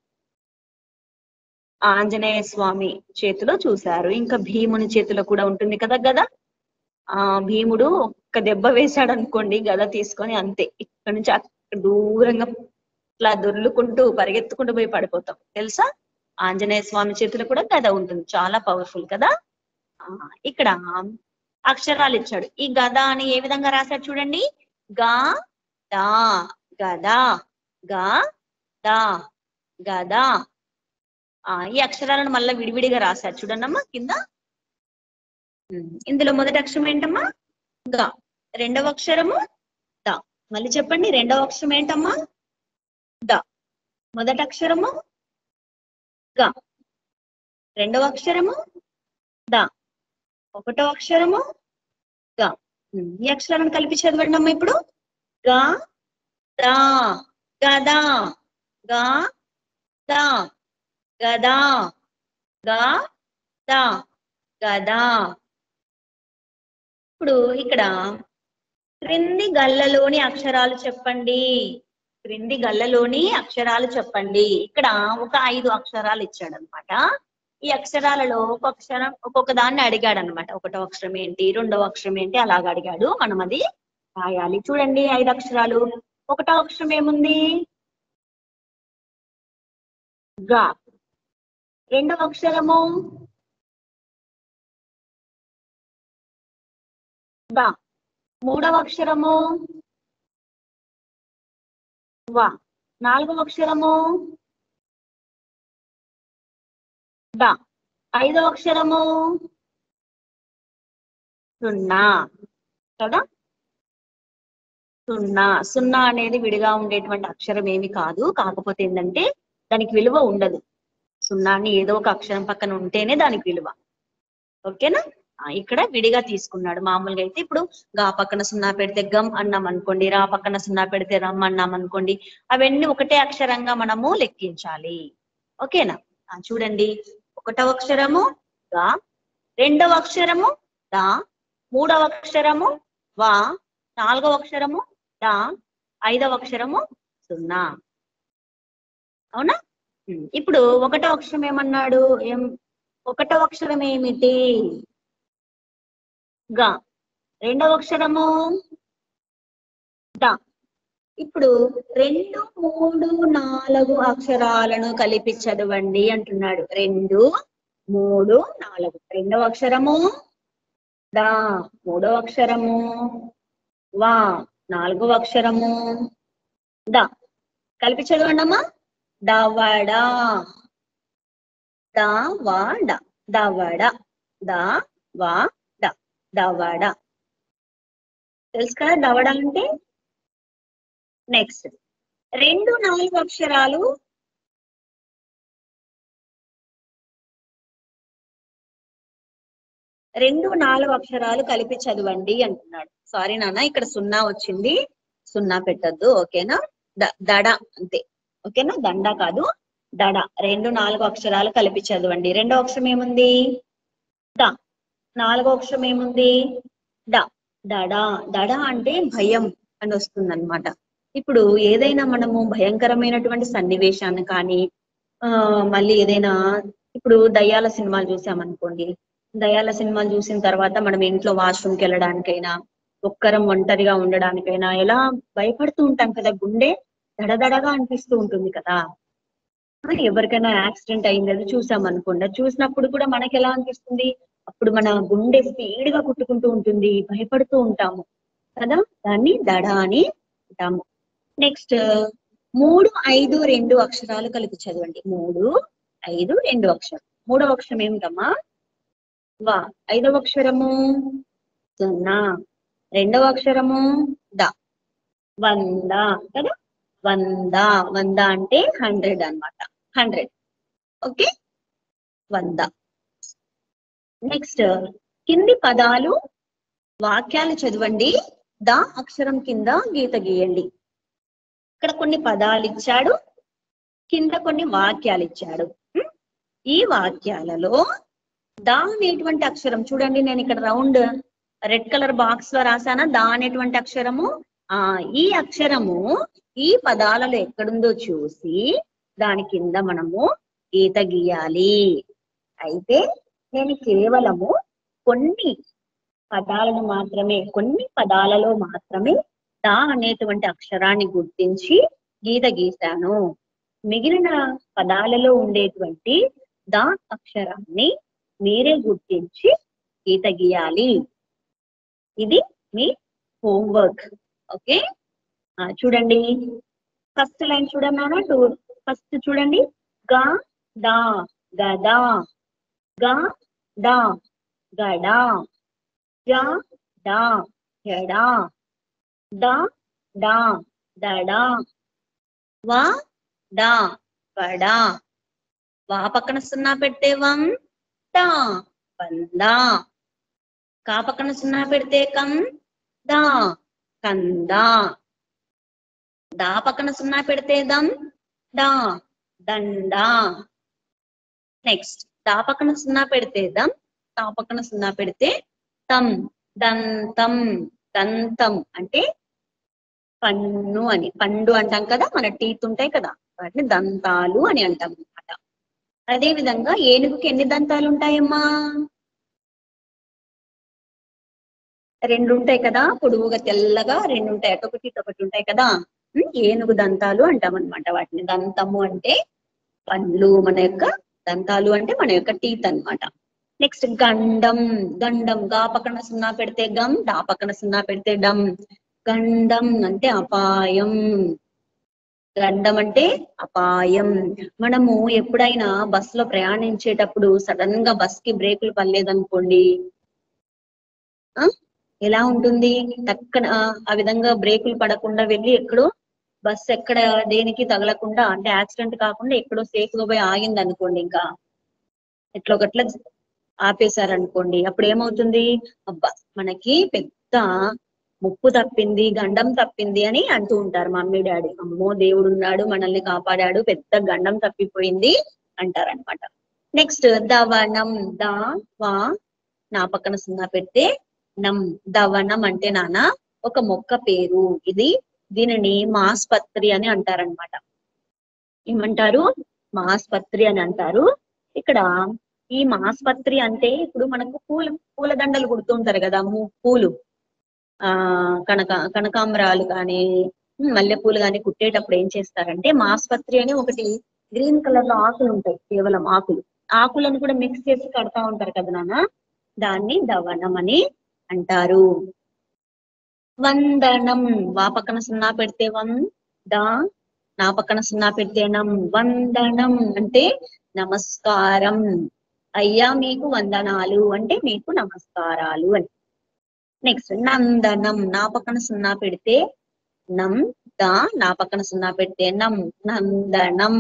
ఆంజనేయ స్వామి చేతిలో చూశారు ఇంకా భీముని చేతిలో కూడా ఉంటుంది కదా గద ఆ భీముడు ఒక్క దెబ్బ వేశాడు అనుకోండి గద తీసుకొని అంతే ఇక్కడ నుంచి అక్కడ దూరంగా ఇట్లా దొర్లుకుంటూ పరిగెత్తుకుంటూ పోయి పడిపోతాం తెలుసా ఆంజనేయ స్వామి చేతిలో కూడా గద ఉంటుంది చాలా పవర్ఫుల్ కదా ఆ, ఇక్కడ అక్షరాలు ఇచ్చాడు ఈ గద అని ఏ విధంగా రాశాడు చూడండి గా దా గద గా దా గద ఆ ఈ అక్షరాలను మళ్ళీ విడివిడిగా రాశారు చూడండి అమ్మా కింద ఉమ్, ఇందులో మొదటి అక్షరం ఏంటమ్మా గా రెండవ అక్షరము ద మళ్ళీ చెప్పండి రెండవ అక్షరం ఏంటమ్మా ద మొదటి అక్షరము గ రెండవ అక్షరము ద ఒకటో అక్షరము గ ఉమ్, ఈ అక్షరాలను కలిపి చదవండి అమ్మా ఇప్పుడు గా దా గదా గా దా గదా గా దా గదా ఇప్పుడు ఇక్కడ క్రింది గల్లలోని అక్షరాలు చెప్పండి క్రింది గల్లలోని అక్షరాలు చెప్పండి ఇక్కడ ఒక ఐదు అక్షరాలు ఇచ్చాడు అనమాట ఈ అక్షరాలలో ఒక అక్షరం ఒక్కొక్క దాన్ని అడిగాడు అనమాట ఒకటో అక్షరం ఏంటి రెండవ అక్షరం ఏంటి అలాగ అడిగాడు మనం అది రాయాలి చూడండి ఐదు అక్షరాలు ఒకటో అక్షరం ఏముంది గా రెండవ అక్షరము ద మూడవ అక్షరము వా నాలుగవ అక్షరము ద ఐదవ అక్షరము సున్నా కదా సున్నా సున్నా అనేది విడిగా ఉండేటువంటి అక్షరం ఏమి కాదు కాకపోతే ఏంటంటే దానికి విలువ ఉండదు సున్నాని ఏదో ఒక అక్షరం పక్కన ఉంటేనే దానికి విలువ ఓకేనా ఆ, ఇక్కడ విడిగా తీసుకున్నాడు మామూలుగా అయితే ఇప్పుడు గా పక్కన సున్నా పెడితే గమ్ అన్నాం అనుకోండి రా పక్కన సున్నా పెడితే రమ్ అన్నాం అనుకోండి అవన్నీ ఒకటే అక్షరంగా మనము లెక్కించాలి ఓకేనా ఆ, చూడండి ఒకటవ అక్షరము గా రెండవ అక్షరము దా మూడవ అక్షరము వా నాలుగవ అక్షరము దా ఐదవ అక్షరము సున్నా అవునా ఉమ్, ఇప్పుడు ఒకటో అక్షరం ఏమన్నాడు ఏం ఒకటో అక్షరం ఏమిటి గా రెండవ అక్షరము ద ఇప్పుడు రెండు మూడు నాలుగు అక్షరాలను కలిపి చదవండి అంటున్నాడు రెండు మూడు నాలుగు రెండవ అక్షరము దా మూడవ అక్షరము వా నాలుగవ అక్షరము ద కలిపి చదవండి అమ్మా దవడ దవడ దవడ ద వా డ దవడ తెలుసు కదా దవడ అంటే నెక్స్ట్ రెండు నాలుగు అక్షరాలు రెండు నాలుగు అక్షరాలు కలిపి చదవండి అంటున్నాడు సారీ నాన్న ఇక్కడ సున్నా వచ్చింది సున్నా పెట్టద్దు ఓకేనా ద- దడ అంతే ఓకేనా దండ కాదు దడ రెండు నాలుగు అక్షరాలు కలిపి చదవండి రెండో అక్షరం ఏముంది ద నాలుగో అక్షరం ఏముంది డ దడ దడ అంటే భయం అని వస్తుంది అనమాట ఇప్పుడు ఏదైనా మనము భయంకరమైనటువంటి సన్నివేశాన్ని కానీ ఆ మళ్ళీ ఏదైనా ఇప్పుడు దయ్యాల సినిమాలు చూసామనుకోండి దయాల సినిమాలు చూసిన తర్వాత మనం ఇంట్లో వాష్రూమ్కి వెళ్ళడానికైనా ఒక్కరం ఒంటరిగా ఉండడానికైనా ఎలా భయపడుతూ ఉంటాం కదా గుండె దడదడగా అనిపిస్తూ ఉంటుంది కదా మరి ఎవరికైనా యాక్సిడెంట్ అయింది అది చూసాం అనుకోండి అది చూసినప్పుడు కూడా మనకి ఎలా అనిపిస్తుంది అప్పుడు మన గుండె స్పీడ్ గా కుట్టుకుంటూ ఉంటుంది భయపడుతూ ఉంటాము కదా దాన్ని దడ అని అంటాము నెక్స్ట్ మూడు ఐదు రెండు అక్షరాలు కలిపి చదవండి మూడు ఐదు రెండు అక్షరం మూడవ అక్షరం ఏమిటమ్మా వా ఐదవ అక్షరము సున్నా రెండవ అక్షరము ద వంద కదా వంద వంద అంటే హండ్రెడ్ అన్నమాట హండ్రెడ్ ఓకే వంద నెక్స్ట్ కింది పదాలు వాక్యాలు చదవండి ద అక్షరం కింద గీత గీయండి ఇక్కడ కొన్ని పదాలు ఇచ్చాడు కింద కొన్ని వాక్యాలు ఇచ్చాడు ఉం? ఈ వాక్యాలలో దా అనేటువంటి అక్షరం చూడండి నేను ఇక్కడ రౌండ్ రెడ్ కలర్ బాక్స్ లో రాసానా దా అనేటువంటి అక్షరము ఆ ఈ అక్షరము ఈ పదాలలో ఎక్కడుందో చూసి దాని కింద మనము గీత గీయాలి అయితే నేను కేవలము కొన్ని పదాలను మాత్రమే కొన్ని పదాలలో మాత్రమే దా అనేటువంటి అక్షరాన్ని గుర్తించి గీత గీశాను మిగిలిన పదాలలో ఉండేటువంటి దా అక్షరాన్ని మీరే గుర్తించి గీత గీయాలి ఇది మీ హోంవర్క్ ఓకే ఆ, చూడండి ఫస్ట్ లైన్ చూడన్నానా టూ ఫస్ట్ చూడండి గా దా గదా గా దా గడా జా డా జడా దా డా దడా వా డా వడా వా పక్కన సున్నా పెట్టే వం దా వందా కా పక్కన సున్నా పెడితే కం దా కందా దా పక్కన సున్నా పెడితే దం దా దండా నెక్స్ట్ దా పక్కన సున్నా పెడితే దం తా పక్కన సున్నా పెడితే తం దంతం దంతం అంటే పన్ను అని పండు అంటాం కదా మన టీత్ ఉంటాయి కదా వాటిని దంతాలు అని అంటాం అన్నమాట అదే విధంగా ఏనుగుకి ఎన్ని దంతాలు ఉంటాయమ్మా రెండు ఉంటాయి కదా పొడువుగా తెల్లగా రెండు ఉంటాయి అటొకటి ఇటొకటి ఉంటాయి కదా ఉం, ఏనుగు దంతాలు అంటాం అనమాట వాటిని దంతము అంటే పండ్లు మన యొక్క దంతాలు అంటే మన యొక్క టీత్ అన్నమాట నెక్స్ట్ గండం గండం గా పక్కన సున్నా పెడితే గం డా పక్కన సున్నా పెడితే డం గండం అంటే అపాయం గండం అంటే అపాయం మనము ఎప్పుడైనా బస్ లో ప్రయాణించేటప్పుడు సడన్ గా బస్ కి బ్రేకులు పడలేదనుకోండి ఆ ఎలా ఉంటుంది టక్కన ఆ, ఆ విధంగా బ్రేకులు పడకుండా వెళ్ళి ఎక్కడో బస్ ఎక్కడ దేనికి తగలకుండా అంటే యాక్సిడెంట్ కాకుండా ఎక్కడో సేఫ్ గా పోయి ఆగింది అనుకోండి ఇంకా ఎట్లా ఒకట్లా ఆపేశారనుకోండి అప్పుడు ఏమవుతుంది అబ్బా మనకి పెద్ద ముప్పు తప్పింది గండం తప్పింది అని అంటూ ఉంటారు మమ్మీ డాడీ అమ్మో దేవుడు ఉన్నాడు మనల్ని కాపాడాడు పెద్ద గండం తప్పిపోయింది అంటారనమాట నెక్స్ట్ దవనం దా వా నా పక్కన సున్నా పెడితే నం దవనం అంటే నాన్న ఒక మొక్క పేరు ఇది దీనిని మాస్పత్రి అని అంటారనమాట ఏమంటారు మాస్పత్రి అని అంటారు ఇక్కడ ఈ మాస్పత్రి అంటే ఇప్పుడు మనకు పూల పూల దండలు కుడుతుంటారు కదా ము- పూలు ఆ కనక కనకాంబరాలు కానీ మల్లెపూలు కానీ కుట్టేటప్పుడు ఏం చేస్తారంటే మాస్పత్రి అని ఒకటి గ్రీన్ కలర్ లో ఆకులు ఉంటాయి కేవలం ఆకులు ఆకులను కూడా మిక్స్ చేసి కడతా ఉంటారు కదా నాన్న దాన్ని దవనం అని అంటారు వందనం వా పక్కన సున్నా పెడితే వం దా నా పక్కన సున్నా పెడితే నం వందనం అంటే నమస్కారం అయ్యా మీకు వందనాలు అంటే మీకు నమస్కారాలు అని నెక్స్ట్ నందనం నా పక్కన సున్నా పెడితే నం దా నా పక్కన సున్నా పెడితే నం నందనం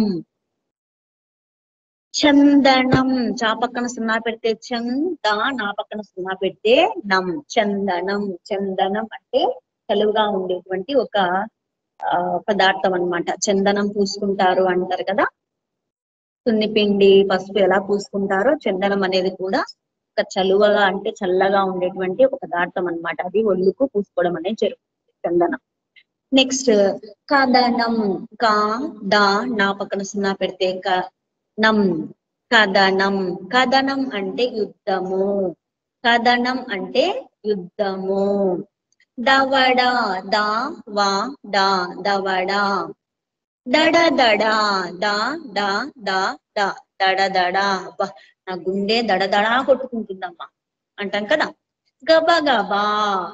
చందనం చా పక్కన సున్నా పెడితే చంద నా పక్కన సున్నా పెడితే నం చందనం చందనం అంటే తెలుగుగా ఉండేటువంటి ఒక ఆ, పదార్థం అన్నమాట చందనం పూసుకుంటారు అంటారు కదా సున్నిపిండి పసుపు ఎలా పూసుకుంటారో చందనం అనేది కూడా ఒక చలువగా అంటే చల్లగా ఉండేటువంటి ఒక పదార్థం అన్నమాట అది ఒళ్ళుకు పూసుకోవడం అనేది జరుగుతుంది చందనం నెక్స్ట్ కదనం కా దా నా పక్కన సున్నా పెడితే క నం కథనం కథనం అంటే యుద్ధము కథనం అంటే యుద్ధము దవడ దా వా డా దవడ దడ దడ దా డా దా దా దడ దడ అబ్బా నా గుండె దడ దడ కొట్టుకుంటుందమ్మా అంటాం కదా గబ గబా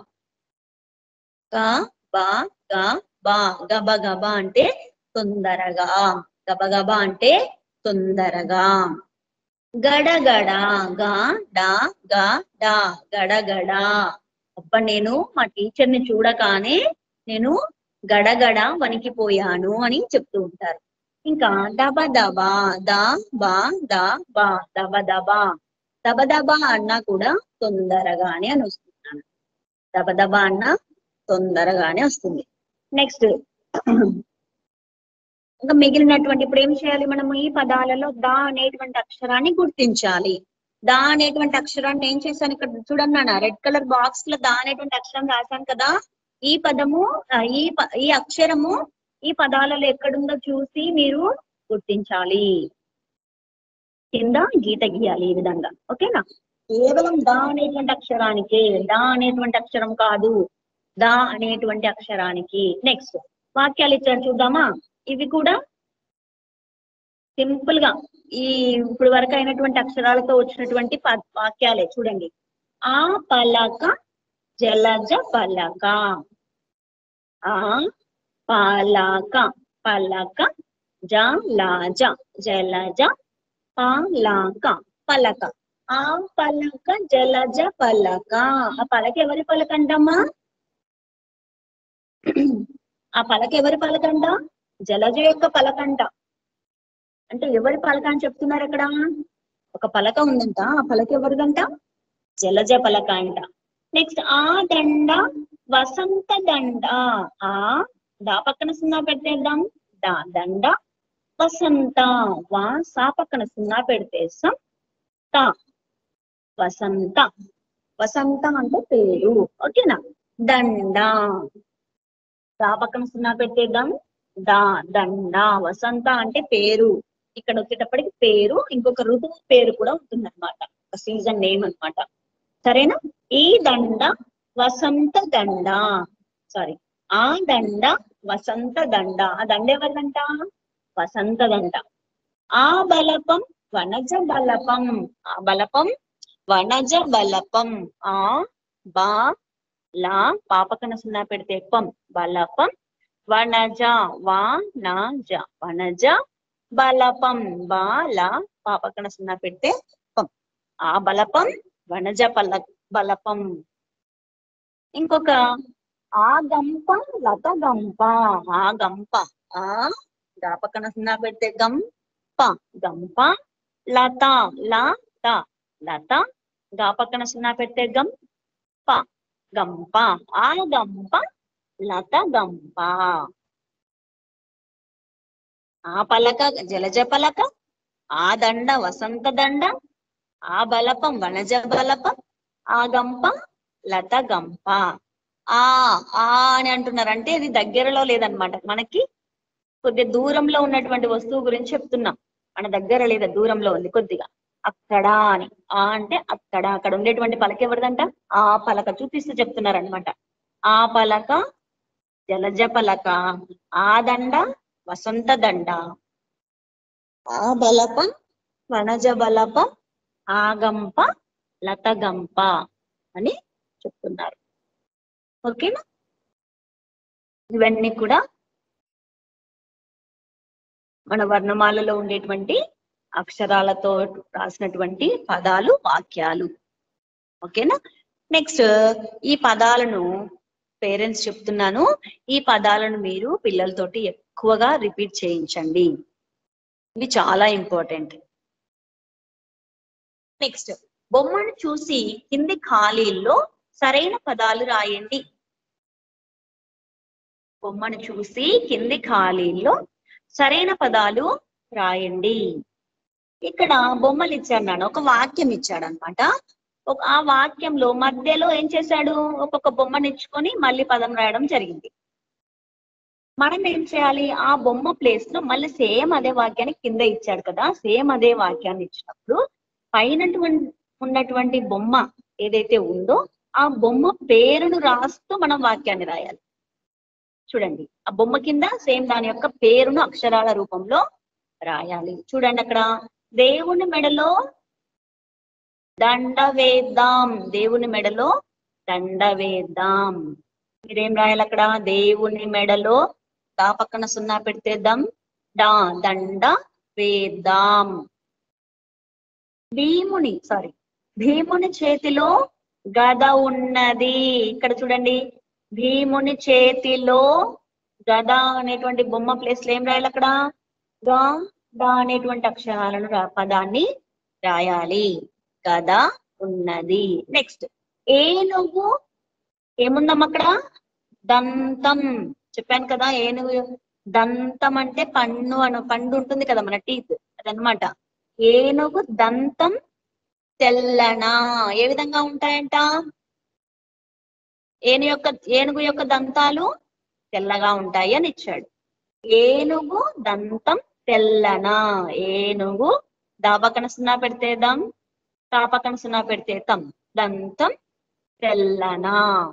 గా బా గా బా గబ గబ అంటే తొందరగా గబ గబ అంటే తొందరగా గడగడ గా డా గా డా గడగడ అబ్బ నేను మా టీచర్ ని చూడగానే నేను గడగడ వణికిపోయాను అని చెప్తూ ఉంటారు ఇంకా దబ దబ దా బా దా బా దబ దబ దబ దబ అన్నా కూడా తొందరగానే అని వస్తున్నాను దబ దబ అన్నా తొందరగానే వస్తుంది నెక్స్ట్ ఇంకా మిగిలినటువంటి ఇప్పుడు ఏం చేయాలి మనము ఈ పదాలలో దా అనేటువంటి అక్షరాన్ని గుర్తించాలి దా అనేటువంటి అక్షరాన్ని ఏం చేశాను ఇక్కడ చూడండి నాన్న రెడ్ కలర్ బాక్స్ లో దా అనేటువంటి అక్షరం రాశాను కదా ఈ పదము ఆ, ఈ ప- ఈ అక్షరము ఈ పదాలలో ఎక్కడుందో చూసి మీరు గుర్తించాలి కింద గీత గీయాలి ఈ విధంగా ఓకేనా కేవలం దా అనేటువంటి అక్షరానికి దా అనేటువంటి అక్షరం కాదు దా అనేటువంటి అక్షరానికి నెక్స్ట్ వాక్యాలు ఇచ్చారు చూద్దామా ఇవి కూడా సింపుల్ గా ఈ ఇప్పుడు వరకు అయినటువంటి అక్షరాలతో వచ్చినటువంటి ప- వాక్యాలే చూడండి ఆ పలక జలజ పలక ఆ పలక పలక జలజ జలజ పలక పలక ఆ పలక జలజ పలక ఆ పలక ఎవరి పలక అంటమ్మా ఆ పలక ఎవరి పలకంట జలజ యొక్క పలకంట అంటే ఎవరి పలక అని చెప్తున్నారు అక్కడ ఒక పలక ఉందంట ఆ పలక ఎవరిదంట జలజ పలక అంట నెక్స్ట్ ఆ దండ వసంత దండ ఆ దా పక్కన సున్నా పెట్టేద్దాం దా దండ వసంత వా సా పక్కన సున్నా పెడితేస్తాం తా వసంత వసంత అంటే పేరు ఓకేనా దండ దా పక్కన సున్నా పెట్టేద్దాం దా దండ వసంత అంటే పేరు ఇక్కడ వచ్చేటప్పటికి పేరు ఇంకొక ఋతువు పేరు కూడా ఉంటుంది అనమాట ఒక సీజన్ నేమ్ అన్నమాట సరేనా ఈ దండ వసంత దండ సారీ ఆ దండ వసంత దండ ఆ దండ ఎవరిదంట వసంత దండ ఆ బలపం వనజ బలపం ఆ బలపం వనజ బలపం ఆ బా లా పాపకన సున్నా పెడితే పం బలపం వనజ వా నా జ వనజ బలపం బాల పాపకన సున్నా పెడితే పం ఆ బలపం వనజ బల బలపం ఇంకొక ఆ గంప లత గంప ఆ గంప ఆ గా పక్కన సున్నా పెడితే గంప గంప లత లత లత గా పక్కన సున్నా పెడితే గంప గంప ఆ గంప లత గంప ఆ పలక జలజ పలక ఆ దండ వసంత దండ ఆ బలపం వనజ బలపం ఆ గంప లత గంప ఆ ఆ అని అంటున్నారు అంటే ఇది దగ్గరలో లేదనమాట మనకి కొద్దిగా దూరంలో ఉన్నటువంటి వస్తువు గురించి చెప్తున్నాం మన దగ్గర లేదా దూరంలో ఉంది కొద్దిగా అక్కడ అని ఆ అంటే అక్కడ అక్కడ ఉండేటువంటి పలక ఎవరిదంట ఆ పలక చూపిస్తూ చెప్తున్నారు అనమాట ఆ పలక జలజ పలక ఆ దండ వసంత దండ ఆ బలప వనజ బలప ఆ గంప లత గంప అని చెప్తున్నారు ఓకేనా ఇవన్నీ కూడా మన వర్ణమాలలో ఉండేటువంటి అక్షరాలతో రాసినటువంటి పదాలు వాక్యాలు ఓకేనా నెక్స్ట్ ఈ పదాలను పేరెంట్స్ చెప్తున్నాను ఈ పదాలను మీరు పిల్లలతోటి ఎక్కువగా రిపీట్ చేయించండి ఇవి చాలా ఇంపార్టెంట్ నెక్స్ట్ బొమ్మను చూసి కింది ఖాళీల్లో సరైన పదాలు రాయండి బొమ్మను చూసి కింది ఖాళీల్లో సరైన పదాలు రాయండి ఇక్కడ బొమ్మలు ఇచ్చాడు నాన్న ఒక వాక్యం ఇచ్చాడు అనమాట ఒక ఆ వాక్యంలో మధ్యలో ఏం చేశాడు ఒక్కొక్క బొమ్మను ఇచ్చుకొని మళ్ళీ పదం రాయడం జరిగింది మనం ఏం చేయాలి ఆ బొమ్మ ప్లేస్ లో మళ్ళీ సేమ్ అదే వాక్యాన్ని కింద ఇచ్చాడు కదా సేమ్ అదే వాక్యాన్ని ఇచ్చినప్పుడు పైన ఉన్నటువంటి బొమ్మ ఏదైతే ఉందో ఆ బొమ్మ పేరును రాస్తూ మనం వాక్యాన్ని రాయాలి చూడండి ఆ బొమ్మ కింద సేమ్ దాని యొక్క పేరును అక్షరాల రూపంలో రాయాలి చూడండి అక్కడ దేవుని మెడలో దండ వేద్దాం దేవుని మెడలో దండ వేద్దాం మీరేం రాయాలి అక్కడ దేవుని మెడలో దా పక్కన సున్నా పెడితేద్దాం డా దండ వేద్దాం భీముని సారీ భీముని చేతిలో గద ఉన్నది ఇక్కడ చూడండి భీముని చేతిలో గద అనేటువంటి బొమ్మ ప్లేస్ లో ఏం రాయాలి అక్కడ గా దా అనేటువంటి అక్షరాలను రా పదాన్ని రాయాలి గద ఉన్నది నెక్స్ట్ ఏనుగు ఏముందమ్మా అక్కడ దంతం చెప్పాను కదా ఏనుగు దంతం అంటే పన్ను అను పండు ఉంటుంది కదా మన టీత్ అదనమాట ఏనుగు దంతం తెల్లన ఏ విధంగా ఉంటాయంట ఏను యొక్క ఏనుగు యొక్క దంతాలు తెల్లగా ఉంటాయి అని ఇచ్చాడు ఏనుగు దంతం తెల్లన ఏనుగు దా పక్కన సున్నా పెడితే దం తా పక్కన సున్నా పెడితే తం దంతం తెల్లన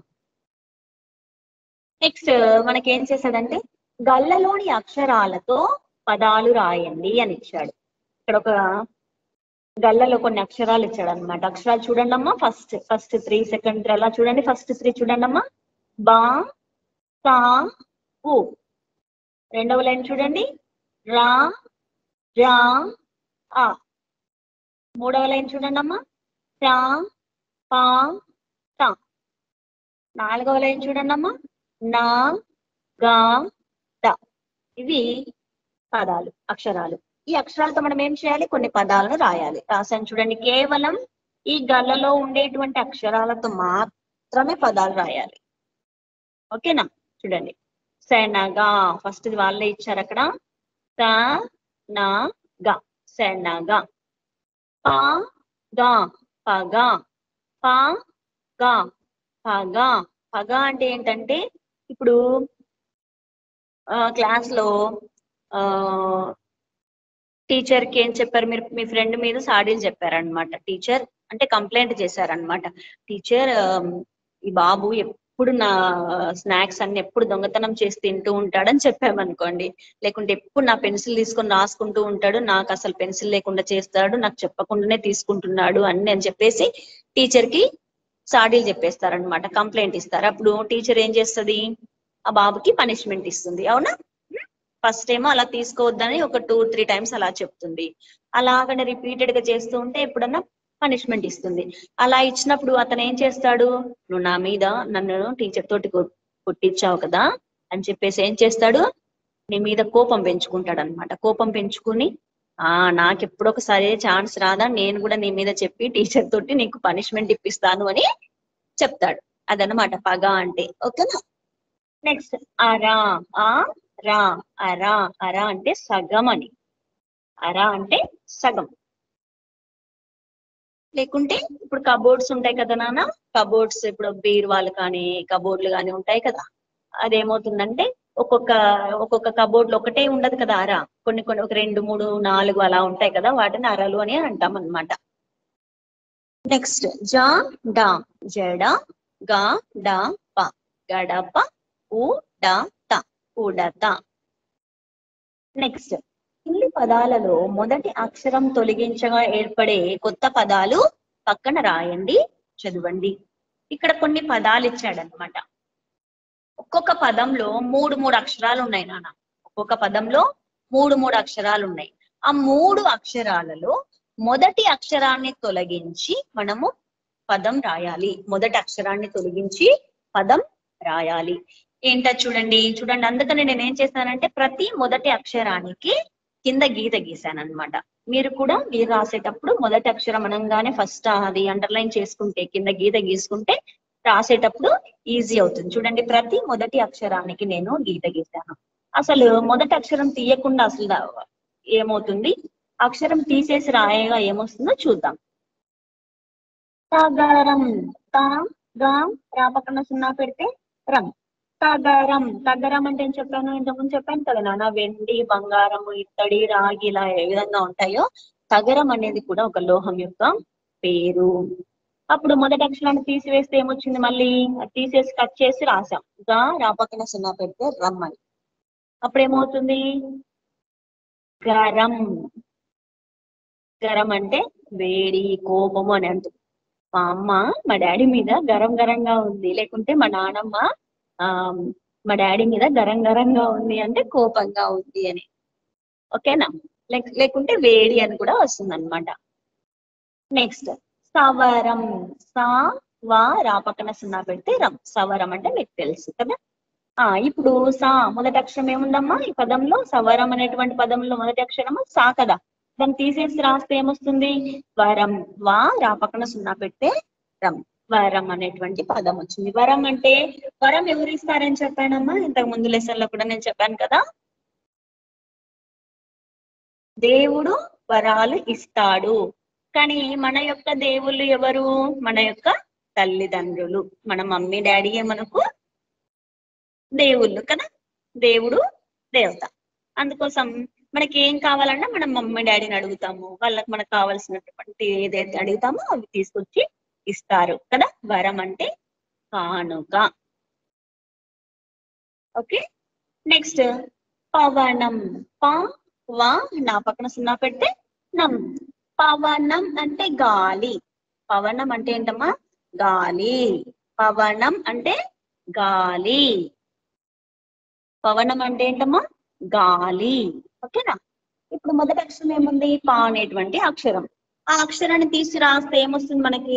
నెక్స్ట్ మనకి ఏం చేశాడంటే గల్లలోని అక్షరాలతో పదాలు రాయండి అని ఇచ్చాడు ఇక్కడ ఒక గల్లలో కొన్ని అక్షరాలు ఇచ్చాడు అనమాట అక్షరాలు చూడండి అమ్మా ఫస్ట్ ఫస్ట్ త్రీ సెకండ్ అలా చూడండి ఫస్ట్ త్రీ చూడండి అమ్మా బా సా ఉ రెండవ లైన్ చూడండి రా రా ఆ మూడవ లైన్ చూడండి అమ్మా రా పా తా నాలుగవ లైన్ చూడండి అమ్మా నా గా ద ఇవి పదాలు అక్షరాలు ఈ అక్షరాలతో మనం ఏం చేయాలి కొన్ని పదాలను రాయాలి రాసాను చూడండి కేవలం ఈ గల్లలో ఉండేటువంటి అక్షరాలతో మాత్రమే పదాలు రాయాలి ఓకేనా చూడండి శనగా ఫస్ట్ వాళ్ళే ఇచ్చారు అక్కడ స నా గ శనగా ప గా పగ ప గా పగ పగ అంటే ఏంటంటే ఇప్పుడు క్లాస్ లో ఆ టీచర్ కి ఏం చెప్పారు మీరు మీ ఫ్రెండ్ మీద సాడీలు చెప్పారనమాట టీచర్ అంటే కంప్లైంట్ చేశారనమాట టీచర్ ఈ బాబు ఎప్పుడు నా స్నాక్స్ అన్ని ఎప్పుడు దొంగతనం చేసి తింటూ ఉంటాడని చెప్పామనుకోండి లేకుంటే ఎప్పుడు నా పెన్సిల్ తీసుకొని రాసుకుంటూ ఉంటాడు నాకు అసలు పెన్సిల్ లేకుండా చేస్తాడు నాకు చెప్పకుండానే తీసుకుంటున్నాడు అని అని చెప్పేసి టీచర్ కి సాడీలు చెప్పేస్తారనమాట కంప్లైంట్ ఇస్తారు అప్పుడు టీచర్ ఏం చేస్తుంది ఆ బాబుకి పనిష్మెంట్ ఇస్తుంది అవునా ఫస్ట్ ఏమో అలా తీసుకోవద్దని ఒక టూ త్రీ టైమ్స్ అలా చెప్తుంది అలాగనే రిపీటెడ్ గా చేస్తూ ఉంటే ఎప్పుడన్నా పనిష్మెంట్ ఇస్తుంది అలా ఇచ్చినప్పుడు అతను ఏం చేస్తాడు నువ్వు నా మీద నన్ను టీచర్ తోటి కొట్టించావు కదా అని చెప్పేసి ఏం చేస్తాడు నీ మీద కోపం పెంచుకుంటాడు అనమాట కోపం పెంచుకుని ఆ నాకు ఎప్పుడొకసారి ఛాన్స్ రాదా నేను కూడా నీ మీద చెప్పి టీచర్ తోటి నీకు పనిష్మెంట్ ఇప్పిస్తాను అని చెప్తాడు అదనమాట పగ అంటే ఓకేనా నెక్స్ట్ అరా ఆ రా అరా అరా అంటే సగం అని అరా అంటే సగం లేకుంటే ఇప్పుడు కబోర్డ్స్ ఉంటాయి కదా నాన్న కబోర్డ్స్ ఇప్పుడు బీరువాలు కానీ కబోర్డ్లు కానీ ఉంటాయి కదా అదేమవుతుందంటే ఒక్కొక్క ఒక్కొక్క కబోర్డ్ లో ఒకటే ఉండదు కదా అర కొన్ని కొన్ని ఒక రెండు మూడు నాలుగు అలా ఉంటాయి కదా వాటిని అరలు అని అంటాం అనమాట నెక్స్ట్ జా డా జడ గా డా ప గడప ఉ డ త ఉడత నెక్స్ట్ కింది పదాలలో మొదటి అక్షరం తొలగించగా ఏర్పడే కొత్త పదాలు పక్కన రాయండి చదవండి ఇక్కడ కొన్ని పదాలు ఇచ్చాడనమాట ఒక్కొక్క పదంలో మూడు మూడు అక్షరాలు ఉన్నాయి నాన్న ఒక్కొక్క పదంలో మూడు మూడు అక్షరాలు ఉన్నాయి ఆ మూడు అక్షరాలలో మొదటి అక్షరాన్ని తొలగించి మనము పదం రాయాలి మొదటి అక్షరాన్ని తొలగించి పదం రాయాలి ఏంటో చూడండి చూడండి అందుకని నేను ఏం చేశానంటే ప్రతి మొదటి అక్షరానికి కింద గీత గీసాను అనమాట మీరు కూడా మీరు రాసేటప్పుడు మొదటి అక్షరం అనగానే ఫస్ట్ అది అండర్లైన్ చేసుకుంటే కింద గీత గీసుకుంటే రాసేటప్పుడు ఈజీ అవుతుంది చూడండి ప్రతి మొదటి అక్షరానికి నేను గీత గీసాను అసలు మొదటి అక్షరం తీయకుండా అసలు ఏమవుతుంది అక్షరం తీసేసి రాయగా ఏమొస్తుందో చూద్దాం తగరం తా గా రా పక్కన సున్నా పెడితే రం తగరం తగరం అంటే ఏం చెప్పాను ఇంతకుముందు చెప్పాను కదా నాన్న వెండి బంగారము ఇత్తడి రాగి ఇలా ఏ విధంగా ఉంటాయో తగరం అనేది కూడా ఒక లోహం యొక్క పేరు అప్పుడు మొదటి అక్షరాన్ని తీసివేస్తే ఏమొచ్చింది మళ్ళీ అది తీసేసి కట్ చేసి రాసాం గా రా పక్కన సున్నా పెడితే రమ్మని అప్పుడు ఏమవుతుంది గరం గరం అంటే వేడి కోపము అని అంటుంది మా అమ్మ మా డాడీ మీద గరం గరంగా ఉంది లేకుంటే మా నానమ్మ ఆ మా డాడీ మీద గరం గరంగా ఉంది అంటే కోపంగా ఉంది అని ఓకేనా లేక లేకుంటే వేడి అని కూడా వస్తుంది అనమాట నెక్స్ట్ సవరం సా వా రా పక్కన సున్నా పెడితే రం సవరం అంటే మీకు తెలుసు కదా ఆ ఇప్పుడు సా మొదటి అక్షరం ఏముందమ్మా ఈ పదంలో సవరం అనేటువంటి పదంలో మొదటి అక్షరము సా కదా దాన్ని తీసేసి రాస్తే ఏమొస్తుంది వరం వా రా పక్కన సున్నా పెడితే రం వరం అనేటువంటి పదం వచ్చింది వరం అంటే వరం ఎవరు ఇస్తారని చెప్పానమ్మా ఇంతకు ముందు లెసన్ లో కూడా నేను చెప్పాను కదా దేవుడు వరాలు ఇస్తాడు కానీ మన యొక్క దేవుళ్ళు ఎవరు మన యొక్క తల్లిదండ్రులు మన మమ్మీ డాడీయే మనకు దేవుళ్ళు కదా దేవుడు దేవత అందుకోసం మనకి ఏం కావాలన్నా మనం మమ్మీ డాడీని అడుగుతాము వాళ్ళకి మనకు కావాల్సినటువంటి ఏదైతే అడుగుతామో అవి తీసుకొచ్చి ఇస్తారు కదా వరం అంటే కానుక ఓకే నెక్స్ట్ పవనం ప వా నా పక్కన సున్నా పెడితే నం పవనం అంటే గాలి పవనం అంటే ఏంటమ్మా గాలి పవనం అంటే గాలి పవనం అంటే ఏంటమ్మా గాలి ఓకేనా ఇప్పుడు మొదటి అక్షరం ఏముంది పా అనేటువంటి అక్షరం ఆ అక్షరాన్ని తీసి రాస్తే ఏమొస్తుంది మనకి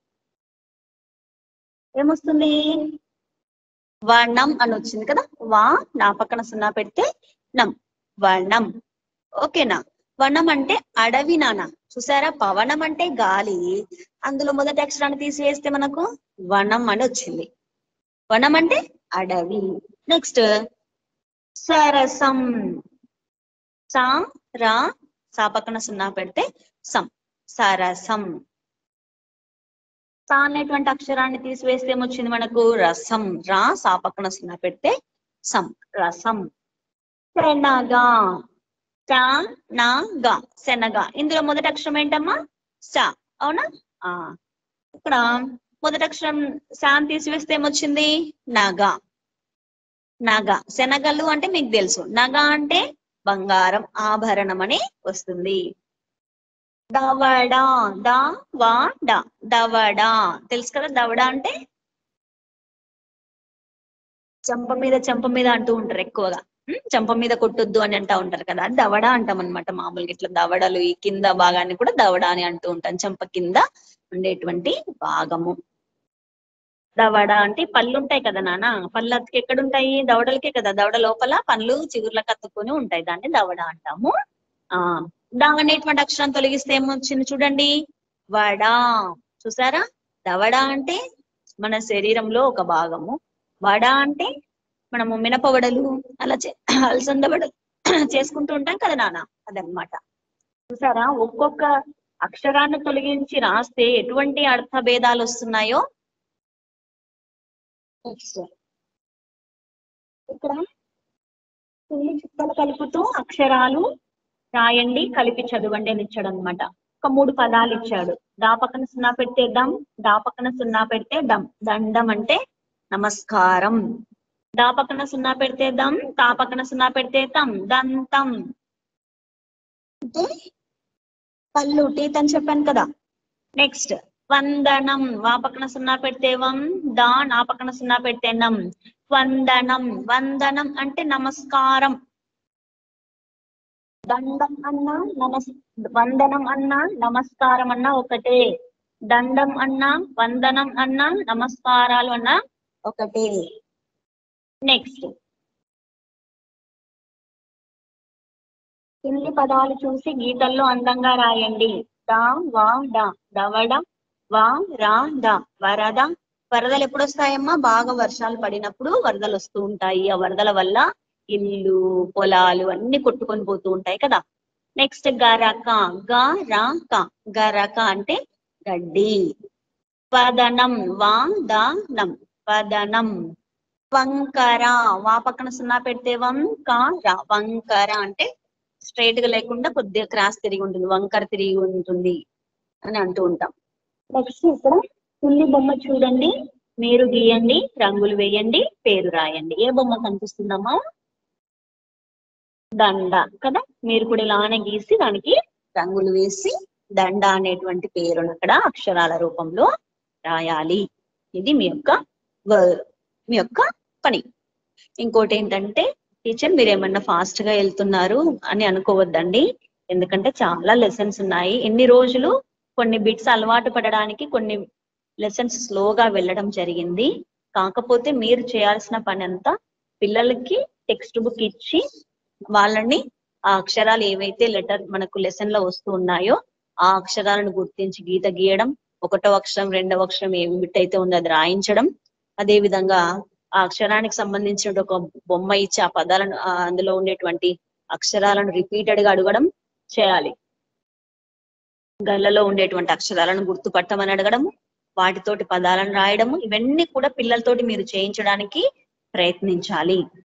ఏమొస్తుంది వర్ణం అని వచ్చింది కదా వా నా పక్కన సున్నా పెడితే నం వర్ణం ఓకేనా వనం అంటే అడవి నాన్న చూసారా పవనం అంటే గాలి అందులో మొదటి అక్షరాన్ని తీసివేస్తే మనకు వనం అని వచ్చింది వనం అంటే అడవి నెక్స్ట్ సరసం సా రా సా పక్కన సున్నా పెడితే సం సరసం సా అనేటువంటి అక్షరాన్ని తీసివేస్తే ఏమొచ్చింది మనకు రసం రా సా పక్కన సున్నా పెడితే సం రసం శనగ చ నా గ శనగ ఇందులో మొదటి అక్షరం ఏంటమ్మా స అవునా ఆ ఇక్కడ మొదటి అక్షరం శాన్ తీసివేస్తే ఏమొచ్చింది నగ నగ శనగలు అంటే మీకు తెలుసు నగ అంటే బంగారం ఆభరణం అని వస్తుంది దవడ ద వా డ దవడ తెలుసు కదా దవడ అంటే చెంప మీద చెంప మీద అంటూ ఉంటారు ఎక్కువగా ఉమ్, చెంప మీద కొట్టొద్దు అని అంటా ఉంటారు కదా అది దవడ అంటాం అనమాట మామూలుగా ఇట్లా దవడలు ఈ కింద భాగాన్ని కూడా దవడ అని అంటూ ఉంటాం చెంప కింద ఉండేటువంటి భాగము దవడ అంటే పళ్ళు ఉంటాయి కదా నాన్న పళ్ళు అతికి ఎక్కడ ఉంటాయి దవడలకే కదా దవడ లోపల పళ్ళు చిగుర్లకు అతుక్కొని ఉంటాయి దాన్ని దవడ అంటాము ఆ దా అనేటువంటి అక్షరం తొలగిస్తే ఏమొచ్చింది చూడండి వడ చూసారా దవడ అంటే మన శరీరంలో ఒక భాగము వడ అంటే మనము మినపవడలు అలా చే- అలసంద వడలు చేసుకుంటూ ఉంటాం కదా నాన్న అదనమాట చూసారా ఒక్కొక్క అక్షరాన్ని తొలగించి రాస్తే ఎటువంటి అర్థ భేదాలు వస్తున్నాయో Next. ఇక్కడ పిల్లి చుక్కలు కలుపుతూ అక్షరాలు రాయండి కలిపి చదవండి అని ఇచ్చాడు అనమాట ఒక మూడు పదాలు ఇచ్చాడు దా పక్కన సున్నా పెడితే దమ్ దా పక్కన సున్నా పెడితే దమ్ దండం అంటే నమస్కారం దా పక్కన సున్నా పెడితే దమ్ తా పక్కన సున్నా పెడితే తం దంతం అంటే పళ్ళు టీత్ అని చెప్పాను కదా నెక్స్ట్ వందనం వా పక్కన సున్నా పెడితే వం దా నా పక్కన సున్నా పెడితే నం వందనం వందనం అంటే నమస్కారం దండం అన్నా నమస్ వందనం అన్నా నమస్కారం అన్నా ఒకటే దండం అన్నా వందనం అన్నా నమస్కారాలు అన్నా ఒకటే నెక్స్ట్ కింది పదాలు చూసి గీతల్లో అందంగా రాయండి దా వా డా దవడ వా రా ద వరద వరదలు ఎప్పుడు వస్తాయమ్మా బాగా వర్షాలు పడినప్పుడు వరదలు వస్తూ ఉంటాయి ఆ వరదల వల్ల ఇల్లు పొలాలు అన్ని కొట్టుకొని పోతూ ఉంటాయి కదా నెక్స్ట్ గరక గరక గరక అంటే గడ్డి వదనం వా ద నం వదనం వంకర వా పక్కన సున్నా పెడితే వంకర వంకర అంటే స్ట్రైట్ గా లేకుండా కొద్దిగా క్రాస్ తిరిగి ఉంటుంది వంకర తిరిగి ఉంటుంది అని అంటూ ఉంటాం నెక్స్ట్ ఇక్కడ పిల్లి బొమ్మ చూడండి మీరు గీయండి రంగులు వేయండి పేరు రాయండి ఏ బొమ్మ కనిపిస్తుందమ్మా దండ కదా మీరు కూడా ఇలానే గీసి దానికి రంగులు వేసి దండ అనేటువంటి పేరును అక్కడ అక్షరాల రూపంలో రాయాలి ఇది మీ యొక్క వ- మీ యొక్క పని ఇంకోటి ఏంటంటే టీచర్ మీరు ఏమన్నా ఫాస్ట్ గా వెళ్తున్నారు అని అనుకోవద్దండి ఎందుకంటే చాలా లెసన్స్ ఉన్నాయి ఎన్ని రోజులు కొన్ని బిట్స్ అలవాటు పడడానికి కొన్ని లెసన్స్ స్లోగా వెళ్ళడం జరిగింది కాకపోతే మీరు చేయాల్సిన పని అంతా పిల్లలకి టెక్స్ట్ బుక్ ఇచ్చి వాళ్ళని ఆ అక్షరాలు ఏవైతే లెటర్ మనకు లెసన్ లో వస్తూ ఉన్నాయో ఆ అక్షరాలను గుర్తించి గీత గీయడం ఒకటో అక్షరం రెండవ అక్షరం ఏమి బిట్ అయితే ఉందో అది రాయించడం అదే విధంగా ఆ అక్షరానికి సంబంధించిన ఒక బొమ్మ ఇచ్చి ఆ పదాలను ఆ అందులో ఉండేటువంటి అక్షరాలను రిపీటెడ్ గా అడగడం చేయాలి గల్లలో ఉండేటువంటి అక్షరాలను గుర్తుపట్టమని అడగడము వాటితోటి పదాలను రాయడము ఇవన్నీ కూడా పిల్లలతోటి మీరు చేయించడానికి ప్రయత్నించాలి